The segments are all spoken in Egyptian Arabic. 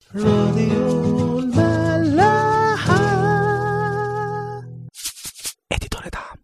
راديو الملاحة اديتور دعم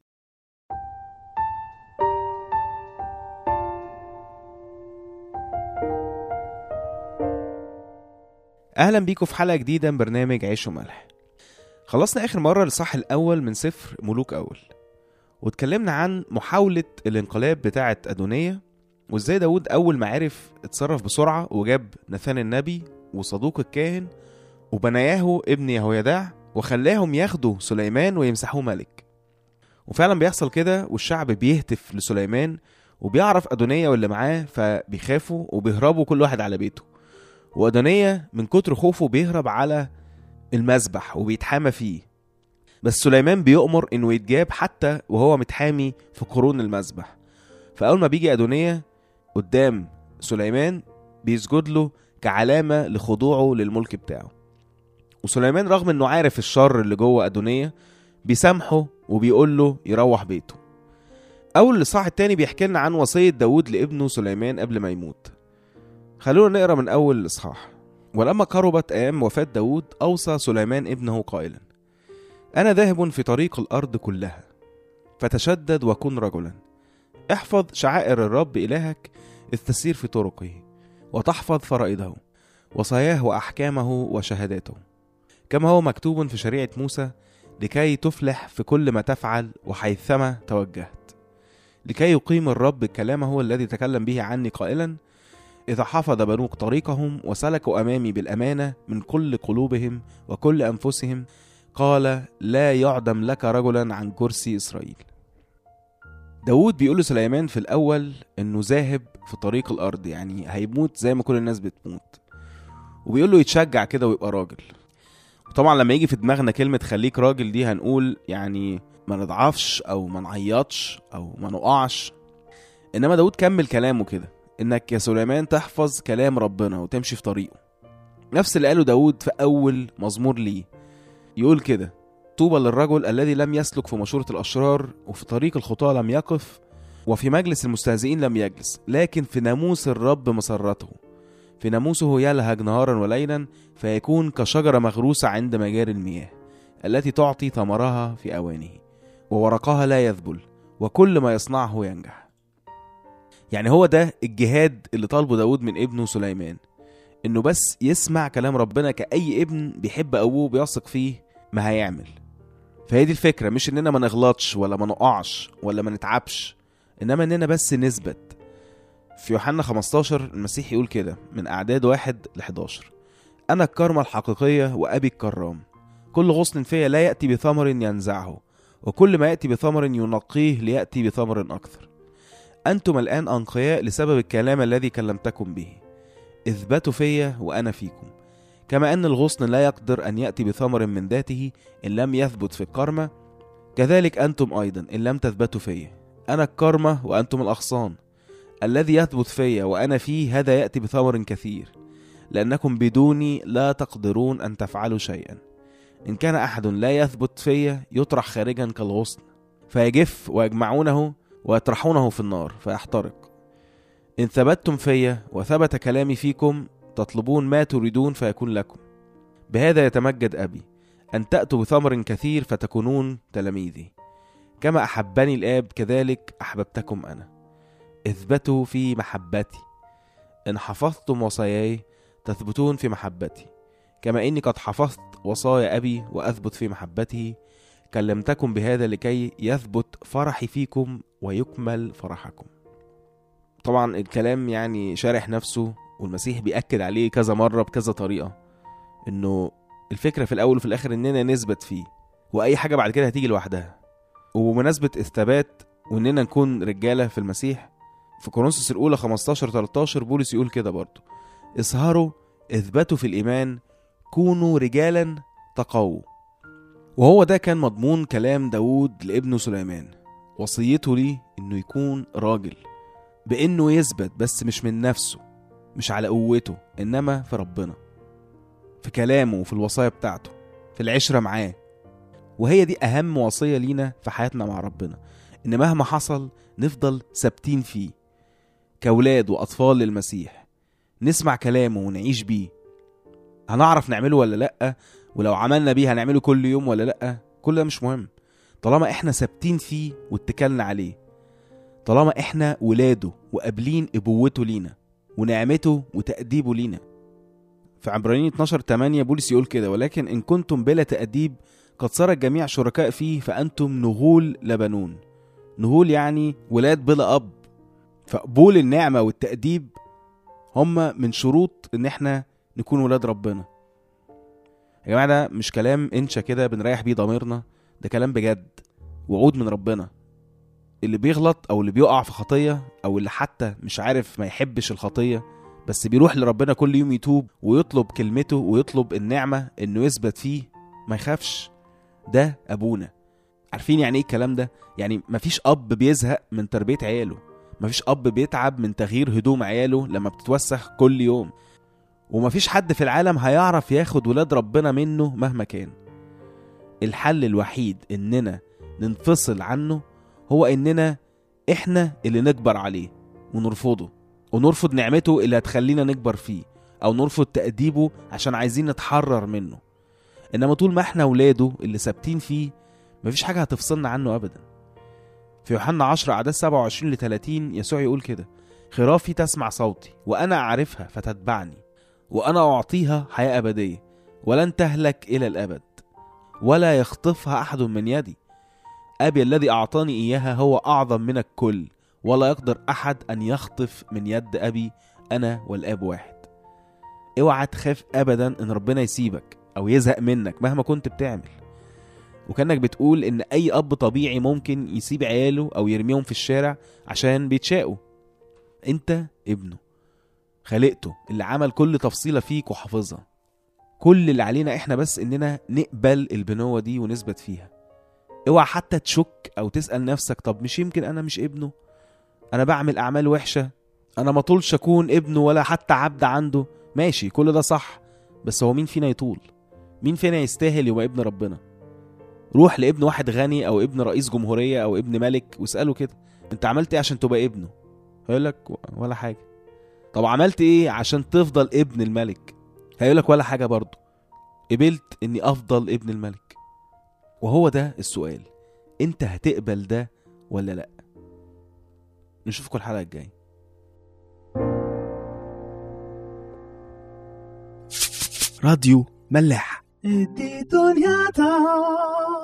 اهلا بيكم في حلقه جديده من برنامج عيش وملح خلصنا اخر مره الصح الاول من سفر ملوك اول واتكلمنا عن محاوله الانقلاب بتاعه ادونيه وازاي داود اول ما عرف اتصرف بسرعه وجاب نثان النبي وصدوق الكاهن وبنياه ابن يهويداع وخلاهم ياخدوا سليمان ويمسحوه ملك وفعلا بيحصل كده والشعب بيهتف لسليمان وبيعرف أدونية واللي معاه فبيخافوا وبيهربوا كل واحد على بيته وأدونية من كتر خوفه بيهرب على المذبح وبيتحامى فيه بس سليمان بيؤمر انه يتجاب حتى وهو متحامي في قرون المذبح فأول ما بيجي أدونية قدام سليمان بيسجد له كعلامة لخضوعه للملك بتاعه وسليمان رغم انه عارف الشر اللي جوه أدونية بيسامحه وبيقول له يروح بيته أول الإصحاح التاني بيحكي لنا عن وصية داود لابنه سليمان قبل ما يموت خلونا نقرا من أول الإصحاح ولما قربت أيام وفاة داود أوصى سليمان ابنه قائلا أنا ذاهب في طريق الأرض كلها فتشدد وكن رجلا احفظ شعائر الرب إلهك إذ تسير في طرقه وتحفظ فرائضه وصاياه وأحكامه وشهاداته كما هو مكتوب في شريعة موسى لكي تفلح في كل ما تفعل وحيثما توجهت لكي يقيم الرب كلامه الذي تكلم به عني قائلا إذا حفظ بنوك طريقهم وسلكوا أمامي بالأمانة من كل قلوبهم وكل أنفسهم قال لا يعدم لك رجلا عن كرسي إسرائيل داود بيقول لسليمان في الأول إنه ذاهب في طريق الأرض يعني هيموت زي ما كل الناس بتموت وبيقول له يتشجع كده ويبقى راجل وطبعا لما يجي في دماغنا كلمة خليك راجل دي هنقول يعني ما نضعفش أو ما نعيطش أو ما نقعش إنما داود كمل كلامه كده إنك يا سليمان تحفظ كلام ربنا وتمشي في طريقه نفس اللي قاله داود في أول مزمور ليه يقول كده طوبى للرجل الذي لم يسلك في مشورة الأشرار وفي طريق الخطاة لم يقف وفي مجلس المستهزئين لم يجلس لكن في ناموس الرب مسرته في ناموسه يلهج نهارا وليلا فيكون كشجرة مغروسة عند مجاري المياه التي تعطي ثمرها في أوانه وورقها لا يذبل وكل ما يصنعه ينجح يعني هو ده الجهاد اللي طالبه داود من ابنه سليمان انه بس يسمع كلام ربنا كأي ابن بيحب أبوه بيثق فيه ما هيعمل فهي دي الفكرة مش اننا ما نغلطش ولا ما نقعش ولا ما نتعبش انما اننا بس نثبت في يوحنا 15 المسيح يقول كده من أعداد واحد ل 11 أنا الكرمة الحقيقية وأبي الكرام كل غصن فيا لا يأتي بثمر ينزعه وكل ما يأتي بثمر ينقيه ليأتي بثمر أكثر أنتم الآن أنقياء لسبب الكلام الذي كلمتكم به اثبتوا فيا وأنا فيكم كما أن الغصن لا يقدر أن يأتي بثمر من ذاته إن لم يثبت في الكرمة كذلك أنتم أيضا إن لم تثبتوا فيا أنا الكرمة وأنتم الأغصان الذي يثبت فيا وأنا فيه هذا يأتي بثمر كثير لأنكم بدوني لا تقدرون أن تفعلوا شيئا إن كان أحد لا يثبت فيا يطرح خارجا كالغصن فيجف ويجمعونه ويطرحونه في النار فيحترق إن ثبتتم فيا وثبت كلامي فيكم تطلبون ما تريدون فيكون لكم بهذا يتمجد أبي أن تأتوا بثمر كثير فتكونون تلاميذي كما أحبني الآب كذلك أحببتكم أنا اثبتوا في محبتي إن حفظتم وصاياي تثبتون في محبتي كما إني قد حفظت وصايا أبي وأثبت في محبته كلمتكم بهذا لكي يثبت فرحي فيكم ويكمل فرحكم طبعا الكلام يعني شارح نفسه والمسيح بيأكد عليه كذا مرة بكذا طريقة إنه الفكرة في الأول وفي الآخر إننا نثبت فيه وأي حاجة بعد كده هتيجي لوحدها وبمناسبة الثبات وإننا نكون رجالة في المسيح في كورنثوس الأولى 15 13 بولس يقول كده برضه اسهروا اثبتوا في الإيمان كونوا رجالا تقووا وهو ده كان مضمون كلام داود لابنه سليمان وصيته ليه إنه يكون راجل بإنه يثبت بس مش من نفسه مش على قوته إنما في ربنا في كلامه وفي الوصايا بتاعته في العشرة معاه وهي دي أهم وصية لينا في حياتنا مع ربنا إن مهما حصل نفضل ثابتين فيه كأولاد وأطفال للمسيح نسمع كلامه ونعيش بيه هنعرف نعمله ولا لا ولو عملنا بيه هنعمله كل يوم ولا لا كل ده مش مهم طالما احنا ثابتين فيه واتكلنا عليه طالما احنا ولاده وقابلين ابوته لينا ونعمته وتأديبه لينا في عبرانيين 12 8 بولس يقول كده ولكن ان كنتم بلا تأديب قد صار الجميع شركاء فيه فانتم نغول لبنون نغول يعني ولاد بلا اب فقبول النعمه والتأديب هما من شروط ان احنا نكون ولاد ربنا يا جماعه ده مش كلام انشا كده بنريح بيه ضميرنا ده كلام بجد وعود من ربنا اللي بيغلط او اللي بيقع في خطيه او اللي حتى مش عارف ما يحبش الخطيه بس بيروح لربنا كل يوم يتوب ويطلب كلمته ويطلب النعمه انه يثبت فيه ما يخافش ده ابونا عارفين يعني ايه الكلام ده يعني مفيش اب بيزهق من تربيه عياله مفيش اب بيتعب من تغيير هدوم عياله لما بتتوسخ كل يوم ومفيش حد في العالم هيعرف ياخد ولاد ربنا منه مهما كان الحل الوحيد اننا ننفصل عنه هو اننا احنا اللي نكبر عليه ونرفضه ونرفض نعمته اللي هتخلينا نكبر فيه او نرفض تأديبه عشان عايزين نتحرر منه انما طول ما احنا ولاده اللي ثابتين فيه مفيش حاجه هتفصلنا عنه ابدا في يوحنا 10 اعداد 27 ل 30 يسوع يقول كده خرافي تسمع صوتي وانا اعرفها فتتبعني وانا اعطيها حياه ابديه ولن تهلك الى الابد ولا يخطفها احد من يدي ابي الذي اعطاني اياها هو اعظم من الكل ولا يقدر احد ان يخطف من يد ابي انا والاب واحد اوعى تخاف ابدا ان ربنا يسيبك او يزهق منك مهما كنت بتعمل وكانك بتقول ان اي اب طبيعي ممكن يسيب عياله او يرميهم في الشارع عشان بيتشاقوا انت ابنه خلقته اللي عمل كل تفصيله فيك وحافظها كل اللي علينا احنا بس اننا نقبل البنوه دي ونثبت فيها اوعى حتى تشك او تسال نفسك طب مش يمكن انا مش ابنه انا بعمل اعمال وحشه انا ما طولش اكون ابنه ولا حتى عبد عنده ماشي كل ده صح بس هو مين فينا يطول مين فينا يستاهل يبقى ابن ربنا روح لابن واحد غني او ابن رئيس جمهوريه او ابن ملك واساله كده انت عملت ايه عشان تبقى ابنه هيقول لك ولا حاجه طب عملت ايه عشان تفضل ابن الملك هيقول لك ولا حاجه برضه قبلت اني افضل ابن الملك وهو ده السؤال انت هتقبل ده ولا لا نشوفكم الحلقه الجايه راديو ملاح ادي دنيا